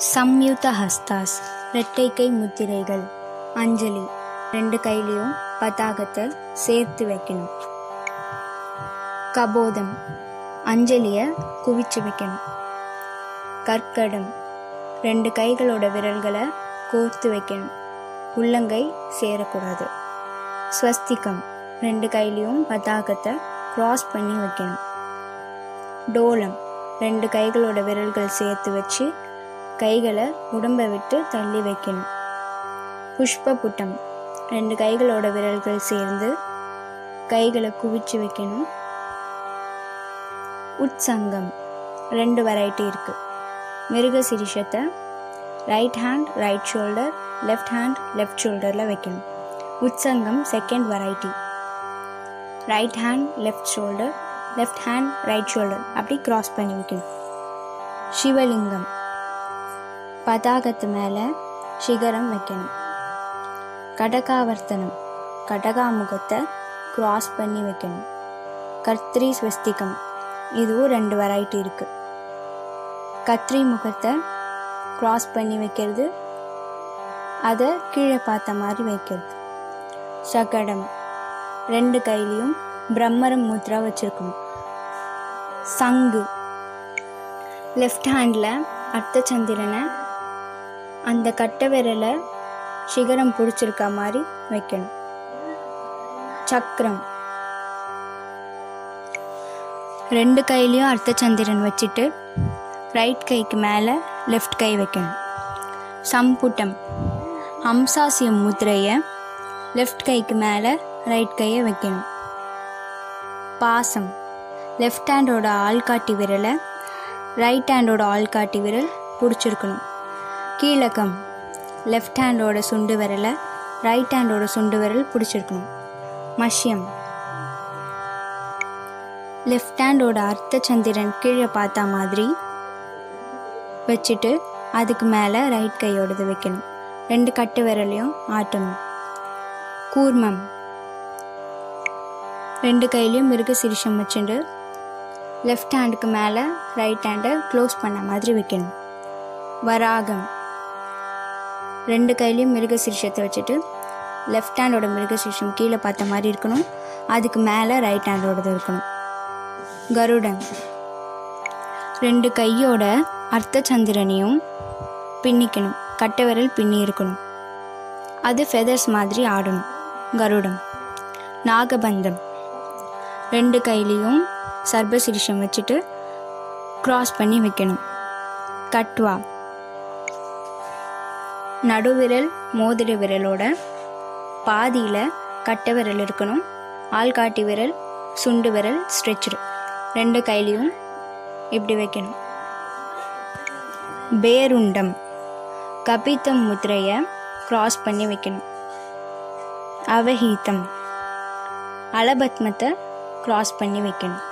சம்யுத ஹஸ்தாஸ் ரெட்டை கை முத்திரைகள் அஞ்சலி ரெண்டு கையிலையும் பதாகத்தை சேர்த்து வைக்கணும் கபோதம் அஞ்சலியை குவிச்சு வைக்கணும் கற்கடம் ரெண்டு கைகளோட விரல்களை கோர்த்து வைக்கணும் உள்ளங்கை சேரக்கூடாது ஸ்வஸ்திகம் ரெண்டு கையிலையும் பதாகத்தை கிராஸ் பண்ணி வைக்கணும் டோலம் ரெண்டு கைகளோட விரல்கள் சேர்த்து வச்சு கைகளை உடம்பை விட்டு தள்ளி வைக்கணும் புஷ்ப புட்டம் ரெண்டு கைகளோட விரல்கள் சேர்ந்து கைகளை குவிச்சு வைக்கணும் உட்சங்கம் ரெண்டு வெரைட்டி இருக்கு மிருக சிரிஷத்தை right hand right shoulder left hand லெஃப்ட் ஷோல்டரில் வைக்கணும் உட்சங்கம் second variety right hand left shoulder left hand right shoulder அப்படி கிராஸ் பண்ணி வைக்கணும் சிவலிங்கம் பதாகத்து மேலே சிகரம் வைக்கணும் கடகாவர்த்தனம் கடகாமுகத்தை கிராஸ் பண்ணி வைக்கணும் கர்த்ரி ஸ்வஸ்திகம் இதுவும் ரெண்டு வெரைட்டி இருக்கு கத்ரி முகத்தை கிராஸ் பண்ணி வைக்கிறது அதை கீழே பார்த்த மாதிரி வைக்கிறது சகடம் ரெண்டு கையிலையும் பிரம்மரம் முத்ரா வச்சிருக்கணும் சங்கு லெஃப்ட் ஹேண்டில் அர்த்தச்சந்திரனை அந்த கட்டை விரலை சிகரம் பிடிச்சிருக்க மாதிரி வைக்கணும் சக்கரம் ரெண்டு கையிலையும் அர்த்தச்சந்திரன் வச்சுட்டு ரைட் கைக்கு மேலே லெஃப்ட் கை வைக்கணும் சம்புட்டம் ஹம்சாசியம் முத்திரையை லெஃப்ட் கைக்கு மேலே ரைட் கையை வைக்கணும் பாசம் லெஃப்ட் ஹேண்டோட ஆள்காட்டி விரலை ரைட் ஹேண்டோட ஆள்காட்டி விரல் பிடிச்சிருக்கணும் கீழக்கம் லெஃப்ட் ஹேண்டோட சுண்டு விரலை ரைட் ஹேண்டோட சுண்டு விரல் பிடிச்சிருக்கணும் மஷ்யம் லெஃப்ட் ஹேண்டோட அர்த்தச்சந்திரன் கீழே பார்த்த மாதிரி வச்சுட்டு அதுக்கு மேலே ரைட் கையோடது வைக்கணும் ரெண்டு கட்டு விரலையும் ஆட்டணும் கூர்மம் ரெண்டு கையிலையும் மிருக சிரிஷம் வச்சுட்டு லெஃப்ட் ஹேண்டுக்கு மேலே ரைட் ஹேண்டை க்ளோஸ் பண்ண மாதிரி வைக்கணும் வராகம் ரெண்டு கையிலையும் மிருக சிரிஷத்தை வச்சுட்டு லெஃப்ட் ஹேண்டோட மிருக சிரிஷம் கீழே பார்த்த மாதிரி இருக்கணும் அதுக்கு மேலே ரைட் ஹேண்டோடது இருக்கணும் கருடன் ரெண்டு கையோட அர்த்தச்சந்திரனையும் பின்னிக்கணும் கட்டை விரல் பின்னி இருக்கணும் அது ஃபெதர்ஸ் மாதிரி ஆடணும் கருடம் நாகபந்தம் ரெண்டு கையிலையும் சர்பசிரிஷம் வச்சுட்டு கிராஸ் பண்ணி வைக்கணும் கட்வா நடுவிரல் மோதிர விரலோட பாதியில் கட்டை விரல் இருக்கணும் ஆள்காட்டி விரல் சுண்டு விரல் ஸ்ட்ரெச்சரு ரெண்டு கையிலையும் இப்படி வைக்கணும் பேருண்டம் கபித்தம் முத்திரையை கிராஸ் பண்ணி வைக்கணும் அவஹீதம் அலபத்மத்தை கிராஸ் பண்ணி வைக்கணும்